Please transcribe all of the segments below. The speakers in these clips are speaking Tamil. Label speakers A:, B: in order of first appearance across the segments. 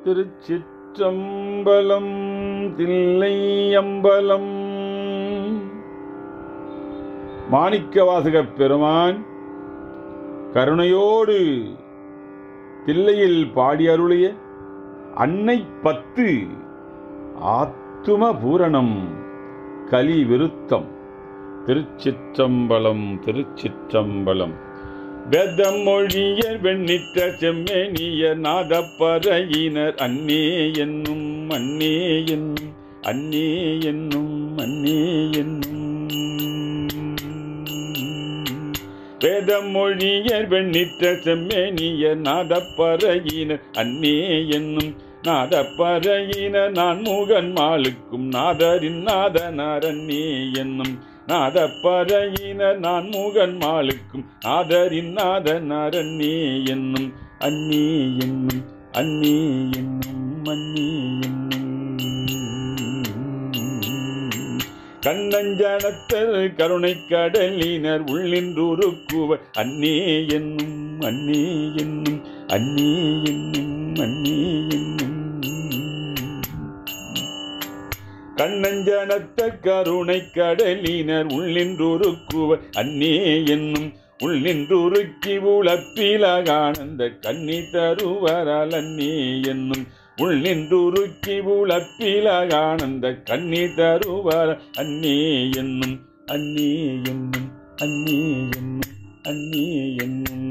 A: திருச்சிற்றம்பலம் தில்லையம்பலம் மாணிக்கவாசகப் பெருமான் கருணையோடு தில்லையில் பாடி அருளிய அன்னை பத்து ஆத்தும பூரணம் கலி விருத்தம் திருச்சிற்றம்பலம் திருச்சிற்றம்பலம் வேதமொழியர் வெண்ணிற்ற செம்மேனியர் நாதப்பறையினர் அன்னே என்னும் அன்னே என்னும் அன்னே என்னும் அன்னே என்னும் வேதமொழியர் வெண்ணிற்ற செம்மேனியர் நாதப்பறையினர் அன்னே என்னும் நாதப்பறையினர் நான் மூகன் மாலுக்கும் நாதரின் நாதனார் அன்னே என்னும் நாதப்பறையினர் நான் மூகன் மாலுக்கும் நாதரின் நாதனார் அன்னே என்னும் அன்னே என்னும் அன்னே என்னும் அன்னே என்னும் கண்ணஞ்சனத்தர் கருணை கடலினர் உள்ளின்றுருக்குவர் அன்னே என்னும் அன்னே என்னும் அன்னே என்னும் அன்னே என்னும் கண்ணஞ்சனத்த கருணை கடலினர் உள்ளின்றுருக்குவர் அன்னே என்னும் உள்ளின்றுருக்கி உழப்பிலகானந்த கண்ணி தருவரால் அன்னே என்னும் உள்ளின்றுருக்கி உழப்பிலகானந்த கண்ணி தருவர் அன்னே என்னும் அன்னே என்னும் அன்னே என்னும் அன்னே என்னும்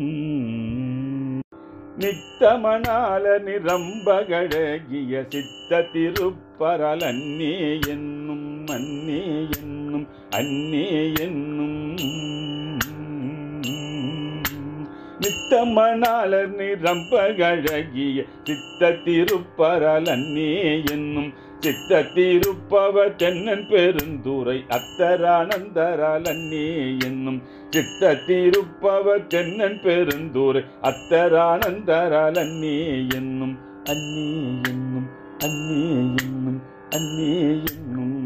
A: நித்தமனால நிரம்பகழகிய சித்த திருப்பரல் அன்னே என்னும் அன்னே என்னும் அன்னே என்னும் நித்தமனாலர் நிரம்பகழகிய சித்த திருப்பரல் அன்னே என்னும் சித்த திருப்பவ தென்னன் பெருந்துரை அத்தரானந்தரால் அன்னே என்னும் சித்த திருப்பவ தென்னன் பெருந்துரை அத்தரானந்தரால் அன்னே என்னும் அன்னே என்னும் அன்னே என்னும் அன்னே என்னும்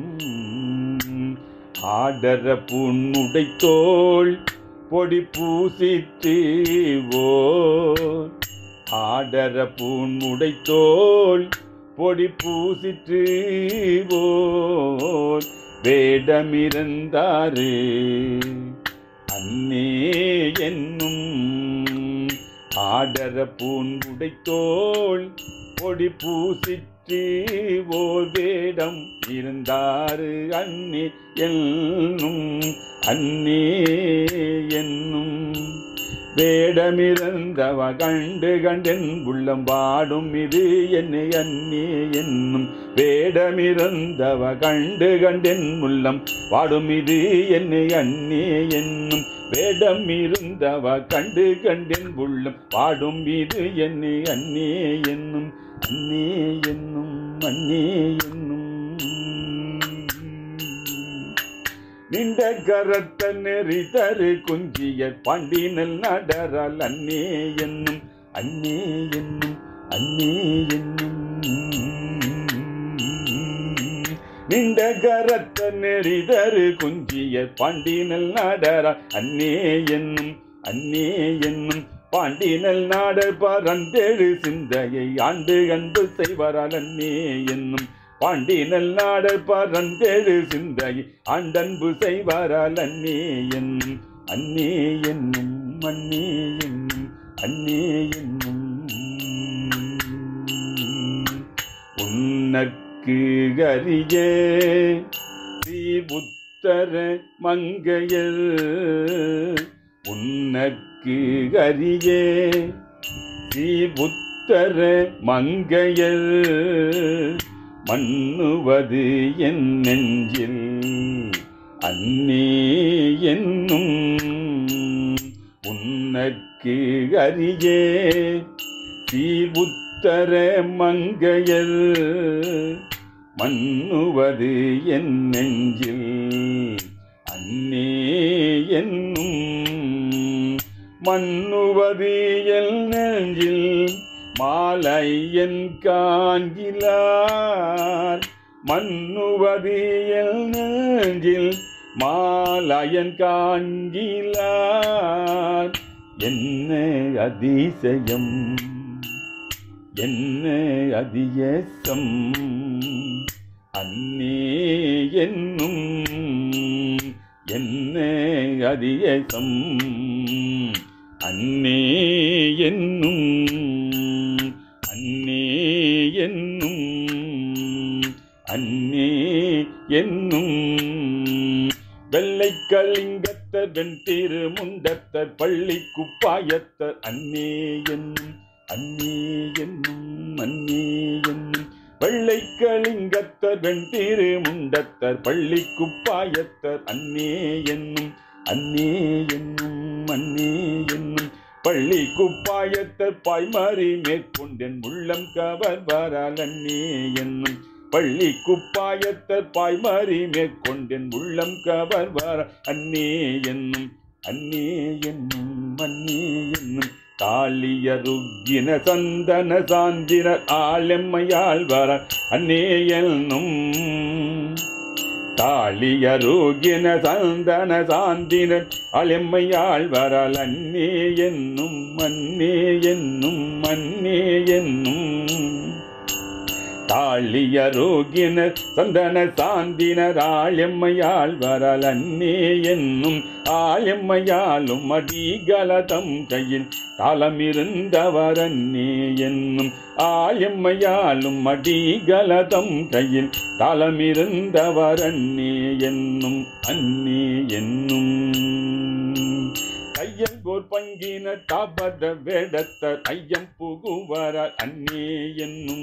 A: ஆடர புண்ணுடை தோள் பொடி பூசித்து ஓர் ஆடர பூண்முடை தோல் பொடி பூசிற்று ஓர் வேடமிருந்தாரு அன்னே என்னும் ஆடர பூண்முடை தோல் பொடி பூசிற்று ஓர் வேடம் இருந்தாரு அன்னே என்னும் அன்னே என்னும் வேடமிருந்தவ கண்டு கண்டென் உள்ளம் பாடும் இது என்னை அன்னே என்னும் வேடமிருந்தவ கண்டு கண்டென் உள்ளம் பாடும் இது என்னை அன்னே என்னும் வேடம் இருந்தவ கண்டு கண்டென் உள்ளம் பாடும் இது என்னை அன்னே என்னும் அன்னே என்னும் அன்னே என்னும் நின்ற கரத்த நெறி தரு குஞ்சிய பாண்டினல் நடரால் அன்னே என்னும் அன்னே என்னும் அன்னே என்னும் நின்ற கரத்த நெறி தரு குஞ்சிய பாண்டினல் நடரால் அன்னே என்னும் அன்னே என்னும் பாண்டினல் நாடர் பரந்தெழு சிந்தையை ஆண்டு அன்பு செய்வரால் அன்னே என்னும் பாண்டினல் நாடர் பரந்தெழு சிந்தை ஆண்டன்பு செய்வாரால் அன்னே என்னும் அன்னே என்னும் அன்னே என்னும் அன்னே என்னும் உன்னற்கு கரிய ஸ்ரீபுத்தர மங்கையர் உன்னற்கு கரிய ஸ்ரீபுத்தர மங்கையர் மண்ணுவது என் நெஞ்சில் அன்னே என்னும் உன்னற்கு அரியே தீவுத்தர மங்கையர் மண்ணுவது என் நெஞ்சில் அன்னே என்னும் மண்ணுவது என் நெஞ்சில் மாலையன் காண்கிலார் மண்ணுவது எல் நெஞ்சில் மாலையன் காண்கிலார் என்ன அதிசயம் என்ன அதியசம் அன்னே என்னும் என்ன அதியசம் அன்னே என்னும் அன்னே என்னும் அன்னே என்னும் வெள்ளை கலிங்கத்தர் வெண்திரு முண்டத்தர் பள்ளி குப்பாயத்தர் அன்னே என்னும் அன்னே என்னும் அன்னே என்னும் வெள்ளை கலிங்கத்தர் வெண்திரு முண்டத்தர் பள்ளி குப்பாயத்தர் அன்னே என்னும் அன்னே என்னும் அன்னே என்னும் பள்ளி குப்பாயத்தர் பாய்மாறி மேற்கொண்டேன் உள்ளம் கவர் வரால் அன்னே என்னும் பள்ளி குப்பாயத்தர் பாய்மாறி மேற்கொண்டேன் உள்ளம் கவர் வர அன்னே என்னும் அன்னே என்னும் அன்னே என்னும் தாளியருகின சந்தன சாந்தினர் ஆளெம்மையால் வர அன்னே என்னும் தாளியருகின சந்தன சாந்தினர் அலெம்மையாள் வரல் அன்னே என்னும் அன்னே என்னும் அன்னே என்னும் தாளியரோகின சந்தன சாந்தினர் ஆளெம்மையால் வரல் அன்னே என்னும் ஆளெம்மையாலும் அடிகலதம் கையில் தாளமிருந்தவர் அன்னே என்னும் ஆளெம்மையாலும் அடிகலதம் கையில் தாளமிருந்தவர் அன்னே என்னும் அன்னே என்னும் ஐயங்கோர் பங்கின தாபத வேடத்தர் ஐயம் புகுவர அன்னே என்னும்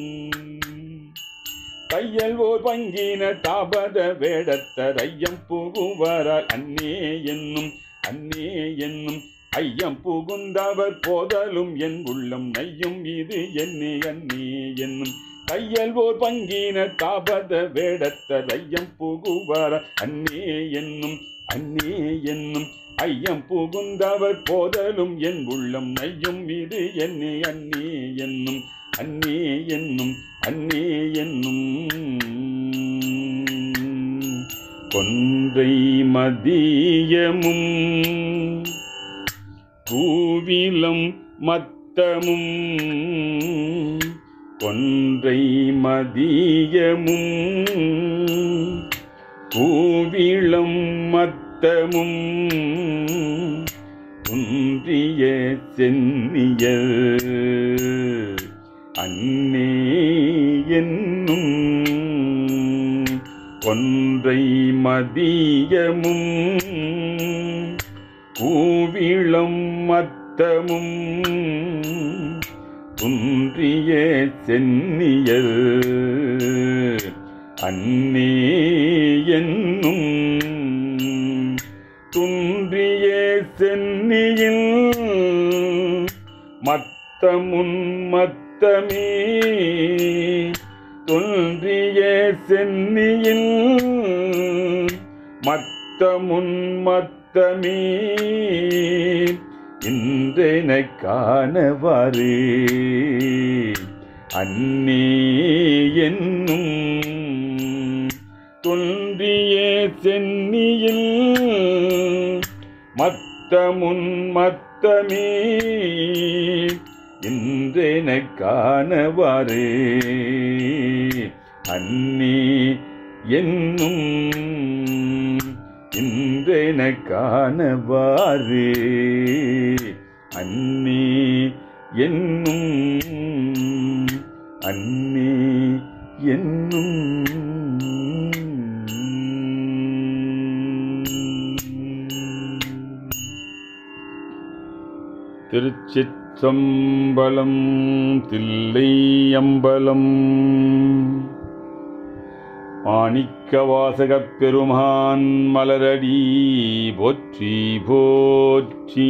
A: கையல் ஓர் பங்கின தாபத வேடத்தர் ஐயம் புகுவர அன்னே என்னும் அன்னே என்னும் ஐயம் புகுந்தவர் போதலும் என் உள்ளம் நையும் இது என்னே அன்னே என்னும் கையல் ஓர் பங்கின தாபத வேடத்தர் ஐயம் புகுவர அன்னே என்னும் அன்னே என்னும் ஐயம் புகுந்தவர் போதலும் என் உள்ளம் நையும் இது என்னே அன்னே என்னும் அன்னே என்னும் அன்னே என்னும் கொன்றை மதியமும் கூவிலம் மத்தமும் கொன்றை மதியமும் கூவிளம் மத்தமும் குன்றிய சென்னியர் அன்னே என்னும் கொன்றை மதியமும் கூவிளம் மத்தமும் குன்றிய சென்னியர் அன்னே என்னும் துன்றிய சென்னியில் மத்தமுன் மத்தமே தோன்றிய சென்னியில் மத்தமுன் மத்தமே இன்றென காணவாறு அன்னே என்னும் தோன்றிய சென்னியில் மத்தமுன் மத்தமே இன்றென காணவாறு அன்னே என்னும் இன்றென காணவாறு அன்னே என்னும் அன்னே என்னும் திருச்சிற்றம்பலம் தில்லை அம்பலம் மாணிக்கவாசகப் பெருமான் மலரடி போற்றி போற்றி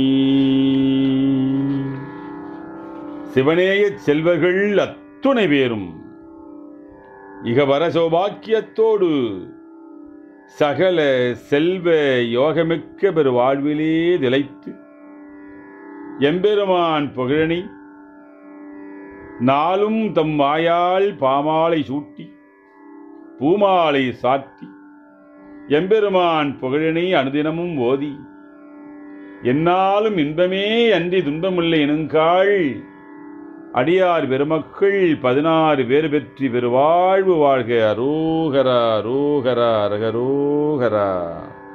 A: சிவனேயச் செல்வர்கள் அத்துணை பேரும் இகவர சௌபாக்கியத்தோடு சகல செல்வ யோகமிக்க பெரு வாழ்விலே திளைத்து எம்பெருமான் புகழனி நாளும் தம் வாயால் பாமாலை சூட்டி பூமாலை சாத்தி எம்பெருமான் புகழனை அனுதினமும் ஓதி என்னாலும் இன்பமே அன்றி துன்பமில்லை எனுங்காள் அடியார் பெருமக்கள் பதினாறு பேர் பெற்றி பெருவாழ்வு வாழ்க அரோகரா அரோகரா அரகரோகரா